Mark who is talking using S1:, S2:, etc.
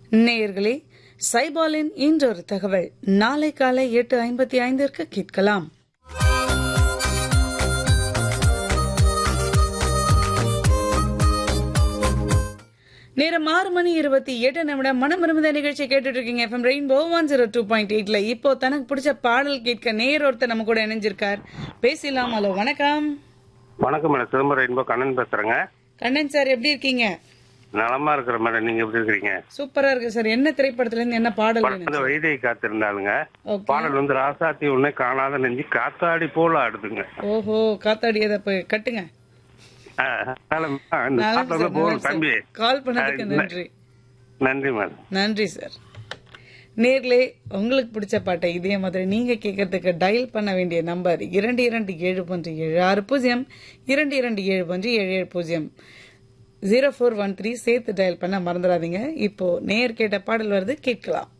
S1: நேயர்களே சைபாலின் இன்றொரு தகவல் நாளை காலை எட்டு ஐம்பத்தி ஐந்திற்கு கேட்கலாம் நேரம் ஆறு மணி இருபத்தி எட்டு நிமிடம் மனம் விரும்புத நிகழ்ச்சி கேட்டுட்டு இருக்கீங்க FM Rainbow one zero two point எயிட்ல இப்போ தனக்கு பிடிச்ச பாடல் கேட்க நேர் ஒருத்தர் நம்ம கூட இணைஞ்சிருக்கார் பேசலாம் ஹலோ வணக்கம்
S2: வணக்கம் மேடம் சிதம்பரம் ரெயின்போ கண்ணன் பேசுறேங்க
S1: கண்ணன் சார் எப்படி இருக்கீங்க
S2: நலமா இருக்கிற மேடம் நீங்க எப்படி இருக்கிறீங்க
S1: சூப்பரா இருக்கு சார் என்ன திரைப்படத்துல இருந்து என்ன பாடல்
S2: படம்
S1: வேணும்
S2: வந்து வைதை காத்திருந்தாளுங்க
S1: ஓகே
S2: பாடல் வந்து ராசாத்தி உன்னை காணாத நெஞ்சு காத்தாடி போல ஆடுதுங்க
S1: ஓஹோ காத்தாடியத போய் கட்டுங்க
S2: ஆ, அதனால, ஆ, இந்த
S1: நல்லா
S2: பாட்டு வந்து
S1: சார்,
S2: போதும்
S1: நல்லா
S2: தம்பி
S1: சார். கால் பண்ணதுக்கு
S2: ஆ,
S1: நன்றி
S2: நன்றி மேடம்
S1: நன்றி சார் நேர்லே உங்களுக்கு பிடிச்ச பாட்டை இதே மாதிரி நீங்க கேட்கறதுக்கு டயல் பண்ண வேண்டிய நம்பர் இரண்டு இரண்டு ஏழு ஒன்று ஏழு ஆறு பூஜ்ஜியம் இரண்டு இரண்டு ஏழு ஒன்று ஏழு ஏழு பூஜ்ஜியம் ஜீரோ ஃபோர் ஒன் த்ரீ சேர்த்து டயல் பண்ண மறந்துடாதீங்க இப்போ நேர் கேட்ட பாடல் வருது கேட்கலாம்